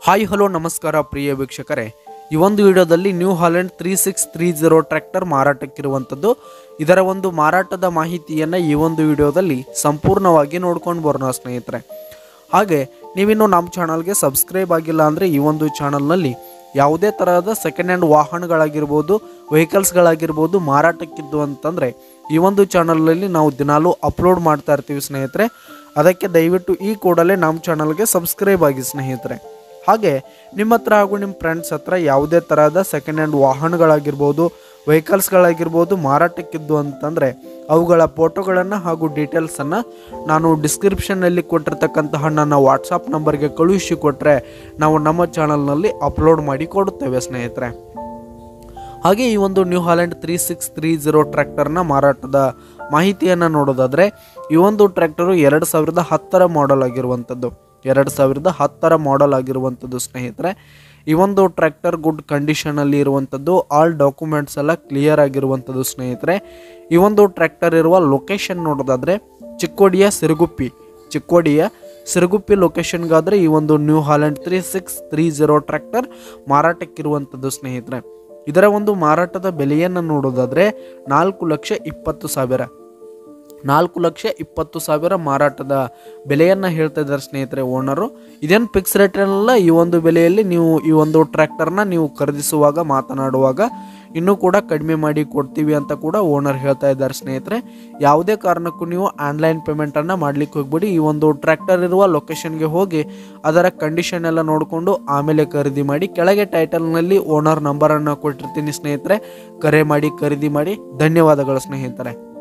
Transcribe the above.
hi hello ನಮಸ್ಕಾರ ಪ್ರಿಯ ವೀಕ್ಷಕರೇ ಈ ಒಂದು ವಿಡಿಯೋದಲ್ಲಿ New Holland three six three zero tractor ಮಾರಾಟಕ್ಕಿರುವಂಥದ್ದು ಇದರ ಒಂದು ಮಾರಾಟದ ಮಾಹಿತಿಯನ್ನು ಈ ಒಂದು ವಿಡಿಯೋದಲ್ಲಿ ಸಂಪೂರ್ಣವಾಗಿ ನೋಡ್ಕೊಂಡು ಬರೋಣ ಸ್ನೇಹಿತರೆ ಹಾಗೆ ನೀವಿನ್ನು ನಮ್ಮ ಚಾನಲ್ಗೆ ಸಬ್ಸ್ಕ್ರೈಬ್ ಆಗಿಲ್ಲ ಅಂದರೆ ಈ ಒಂದು ಚಾನಲ್ನಲ್ಲಿ ಯಾವುದೇ ತರಹದ ಸೆಕೆಂಡ್ ಹ್ಯಾಂಡ್ ವಾಹನಗಳಾಗಿರ್ಬೋದು ವೆಹಿಕಲ್ಸ್ಗಳಾಗಿರ್ಬೋದು ಮಾರಾಟಕ್ಕಿದ್ದು ಅಂತಂದರೆ ಈ ಒಂದು ಚಾನಲಲ್ಲಿ ನಾವು ದಿನಾಲೂ ಅಪ್ಲೋಡ್ ಮಾಡ್ತಾ ಇರ್ತೀವಿ ಸ್ನೇಹಿತರೆ ಅದಕ್ಕೆ ದಯವಿಟ್ಟು ಈ ಕೂಡಲೇ ನಮ್ಮ ಚಾನಲ್ಗೆ ಸಬ್ಸ್ಕ್ರೈಬ್ ಆಗಿ ಸ್ನೇಹಿತರೆ ಹಾಗೆ ನಿಮ್ಮ ಹತ್ರ ಹಾಗೂ ನಿಮ್ಮ ಫ್ರೆಂಡ್ಸ್ ಹತ್ರ ಯಾವುದೇ ತರಹದ ಸೆಕೆಂಡ್ ಹ್ಯಾಂಡ್ ವಾಹನಗಳಾಗಿರ್ಬೋದು ವೆಹಿಕಲ್ಸ್ಗಳಾಗಿರ್ಬೋದು ಮಾರಾಟಕ್ಕಿದ್ದು ಅಂತಂದರೆ ಅವುಗಳ ಫೋಟೋಗಳನ್ನು ಹಾಗೂ ಡೀಟೇಲ್ಸನ್ನು ನಾನು ಡಿಸ್ಕ್ರಿಪ್ಷನ್ನಲ್ಲಿ ಕೊಟ್ಟಿರ್ತಕ್ಕಂತಹ ನನ್ನ ವಾಟ್ಸಪ್ ನಂಬರ್ಗೆ ಕಳುಹಿಸಿ ಕೊಟ್ಟರೆ ನಾವು ನಮ್ಮ ಚಾನಲ್ನಲ್ಲಿ ಅಪ್ಲೋಡ್ ಮಾಡಿ ಕೊಡುತ್ತೇವೆ ಸ್ನೇಹಿತರೆ ಹಾಗೆ ಈ ಒಂದು New Holland three six three zero ಟ್ರ್ಯಾಕ್ಟರ್ನ ಮಾರಾಟದ ಮಾಹಿತಿಯನ್ನು ನೋಡೋದಾದರೆ ಈ ಒಂದು ಟ್ರ್ಯಾಕ್ಟರು ಎರಡು ಸಾವಿರದ ಹತ್ತರ ಮಾಡೆಲ್ ಆಗಿರುವಂಥದ್ದು ಎರಡು ಸಾವಿರದ ಹತ್ತರ ಮಾಡೆಲ್ ಆಗಿರುವಂಥದ್ದು ಸ್ನೇಹಿತರೆ ಈ ಒಂದು ಟ್ರ್ಯಾಕ್ಟರ್ ಗುಡ್ ಕಂಡೀಷನಲ್ಲಿ ಇರುವಂಥದ್ದು ಆಲ್ ಡಾಕ್ಯುಮೆಂಟ್ಸ್ ಎಲ್ಲ ಕ್ಲಿಯರ್ ಆಗಿರುವಂಥದ್ದು ಸ್ನೇಹಿತರೆ ಈ ಒಂದು ಟ್ರ್ಯಾಕ್ಟರ್ ಇರುವ ಲೊಕೇಶನ್ ನೋಡೋದಾದರೆ ಚಿಕ್ಕೋಡಿಯ ಸಿರುಗುಪ್ಪಿ ಚಿಕ್ಕೋಡಿಯ ಸಿರುಗುಪ್ಪಿ ಲೊಕೇಶನ್ಗಾದರೆ ಈ ಒಂದು New Holland three six three zero tractor ಮಾರಾಟಕ್ಕಿರುವಂಥದ್ದು ಸ್ನೇಹಿತರೆ ಇದರ ಒಂದು ಮಾರಾಟದ ಬೆಲೆಯನ್ನು ನೋಡೋದಾದರೆ ನಾಲ್ಕು ಲಕ್ಷ ಇಪ್ಪತ್ತು ಸಾವಿರ ನಾಲ್ಕು ಲಕ್ಷ ಇಪ್ಪತ್ತು ಸಾವಿರ ಮಾರಾಟದ ಬೆಲೆಯನ್ನು ಹೇಳ್ತಾ ಇದ್ದಾರೆ ಸ್ನೇಹಿತರೆ ಓನರು ಇದೇನು ಫಿಕ್ಸ್ ರೇಟಲ್ಲ ಈ ಒಂದು ಬೆಲೆಯಲ್ಲಿ ನೀವು ಈ ಒಂದು ಟ್ರ್ಯಾಕ್ಟರ್ನ ನೀವು ಖರೀದಿಸುವಾಗ ಮಾತನಾಡುವಾಗ ಇನ್ನೂ ಕೂಡ ಕಡಿಮೆ ಮಾಡಿ ಕೊಡ್ತೀವಿ ಅಂತ ಕೂಡ ಓನರ್ ಹೇಳ್ತಾ ಇದ್ದಾರೆ ಸ್ನೇಹಿತರೆ ಯಾವುದೇ ಕಾರಣಕ್ಕೂ ನೀವು ಆನ್ಲೈನ್ ಪೇಮೆಂಟನ್ನು ಮಾಡಲಿಕ್ಕೆ ಹೋಗ್ಬಿಡಿ ಈ ಒಂದು ಟ್ರ್ಯಾಕ್ಟರ್ ಇರುವ ಲೊಕೇಶನ್ಗೆ ಹೋಗಿ ಅದರ ಕಂಡೀಷನ್ ಎಲ್ಲ ನೋಡಿಕೊಂಡು ಆಮೇಲೆ ಖರೀದಿ ಮಾಡಿ ಕೆಳಗೆ ಟೈಟಲ್ನಲ್ಲಿ ಓನರ್ ನಂಬರನ್ನು ಕೊಟ್ಟಿರ್ತೀನಿ ಸ್ನೇಹಿತರೆ ಕರೆ ಮಾಡಿ ಖರೀದಿ ಮಾಡಿ ಧನ್ಯವಾದಗಳು ಸ್ನೇಹಿತರೆ